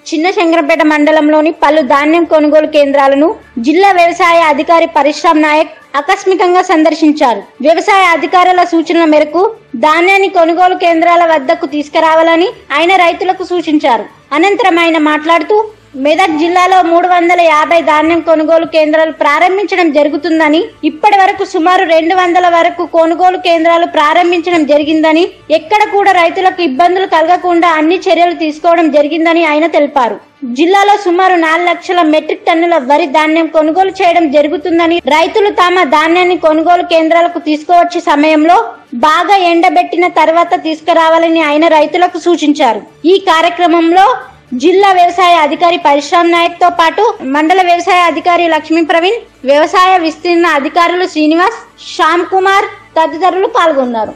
చిన్న శంకరంపేట మండలంలోని పలు ధాన్యం కొనుగోలు కేంద్రాలను జిల్లా వ్యవసాయ అధికారి పరిశ్రమ్ నాయక్ ఆకస్మికంగా సందర్శించారు వ్యవసాయ అధికారుల సూచనల మేరకు ధాన్యాన్ని కొనుగోలు కేంద్రాల వద్దకు తీసుకురావాలని ఆయన రైతులకు సూచించారు అనంతరం ఆయన మాట్లాడుతూ మెదక్ జిల్లాలో మూడు వందల యాభై ధాన్యం కొనుగోలు కేంద్రాలు ప్రారంభించడం జరుగుతుందని ఇప్పటి వరకు సుమారు రెండు వందల వరకు కొనుగోలు కేంద్రాలు ప్రారంభించడం జరిగిందని ఎక్కడ కూడా రైతులకు ఇబ్బందులు కలగకుండా అన్ని చర్యలు తీసుకోవడం జరిగిందని ఆయన తెలిపారు జిల్లాలో సుమారు నాలుగు లక్షల మెట్రిక్ టన్నుల వరి ధాన్యం కొనుగోలు చేయడం జరుగుతుందని రైతులు తమ ధాన్యాన్ని కొనుగోలు కేంద్రాలకు తీసుకువచ్చే సమయంలో బాగా ఎండబెట్టిన తర్వాత తీసుకురావాలని ఆయన రైతులకు సూచించారు ఈ కార్యక్రమంలో జిల్లా వ్యవసాయ అధికారి పరిశ్రమ్ నాయక్ తో పాటు మండల వ్యవసాయ అధికారి లక్ష్మీ ప్రవీణ్ వ్యవసాయ విస్తీర్ణ అధికారులు శ్రీనివాస్ శ్యామ్ కుమార్ తదితరులు పాల్గొన్నారు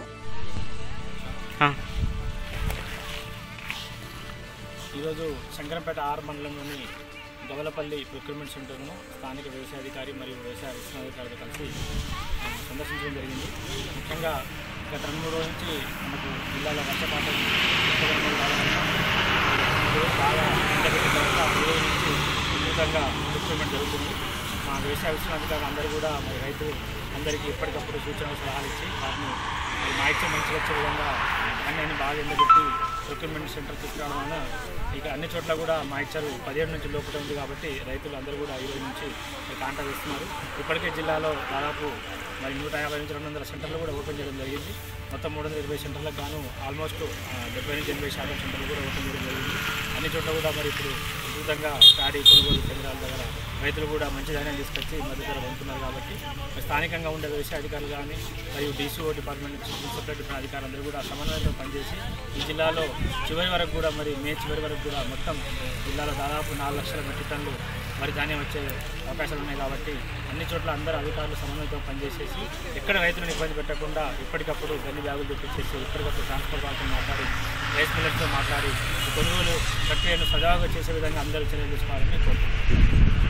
ఈరోజు శంకరంపేట ఆర్ మండలంలోని గవలపల్లి ప్రొక్యూర్మెంట్ సెంటర్ను స్థానిక వ్యవసాయ అధికారి మరియు వ్యవసాయ విశ్వనాధికారులు కలిసి ఆ, సందర్శించడం జరిగింది ముఖ్యంగా గత రెండు మూడు రోజుల నుంచి మనకు జిల్లాలో వర్షపాతం ఎక్కువగా ఉండడం వలన ఈరోజు బాగా ఎండబెట్టిన తర్వాత ఈ రోజు నుంచి విస్తృతంగా ప్రొక్యూర్మెంట్ జరుగుతుంది మా వ్యవసాయ విశ్వనాధికారులు అందరూ కూడా మరి రైతు అందరికీ ఎప్పటికప్పుడు సూచనలు సలహాలు ఇచ్చి వాటిని మరి మా ఇచ్చే మంచిగా వచ్చే విధంగా అన్నీ బాగా ఎండబెట్టి ప్రొక్యూర్మెంట్ సెంటర్ తీసుకురావడం వలన ఇక అన్ని చోట్ల కూడా మా ఇచ్చారు పదిహేడు నుంచి లోపల ఉంది కాబట్టి రైతులు అందరూ కూడా ఈ రోజు నుంచి కాంటాక్ట్ చేస్తున్నారు ఇప్పటికే జిల్లాలో దాదాపు మరి నూట యాభై నుంచి రెండు వందల సెంటర్లు కూడా ఓపెన్ చేయడం జరిగింది మొత్తం మూడు వందల ఇరవై సెంటర్లకు గాను ఆల్మోస్ట్ ఆ, డెబ్బై నుంచి ఎనభై శాతం సెంటర్లు కూడా ఓపెన్ చేయడం జరిగింది అన్ని చోట్ల కూడా మరి ఇప్పుడు విస్తృతంగా ప్యాడీ కొనుగోలు కేంద్రాల దగ్గర రైతులు కూడా మంచి ధాన్యం తీసుకొచ్చి మద్దతు ధర పొందుతున్నారు కాబట్టి మరి స్థానికంగా ఉండే వ్యవసాయ అధికారులు కానీ మరియు డీసీఓ డిపార్ట్మెంట్ నుంచి మున్సిపల్ డిపార్ట్మెంట్ అధికారులందరూ కూడా సమన్వయంతో పనిచేసి ఈ జిల్లాలో చివరి వరకు కూడా మరి మే చివరి వరకు కూడా మొత్తం జిల్లాలో దాదాపు నాలుగు లక్షల మెట్రిక్ టన్నులు మరి ధాన్యం వచ్చే అవకాశాలు ఉన్నాయి కాబట్టి అన్ని చోట్ల అందరూ అధికారులు సమన్వయంతో పనిచేసేసి ఎక్కడ రైతులను ఇబ్బంది పెట్టకుండా ఎప్పటికప్పుడు గన్ని బ్యాగులు తెప్పించేసి ఎప్పటికప్పుడు ట్రాన్స్పోర్ట్ వాళ్ళతో మాట్లాడి రైస్ మిల్లర్తో మాట్లాడి ఈ కొనుగోలు ప్రక్రియను సజావుగా చేసే విధంగా అందరూ చర్యలు తీసుకోవాలని కోరుతున్నాను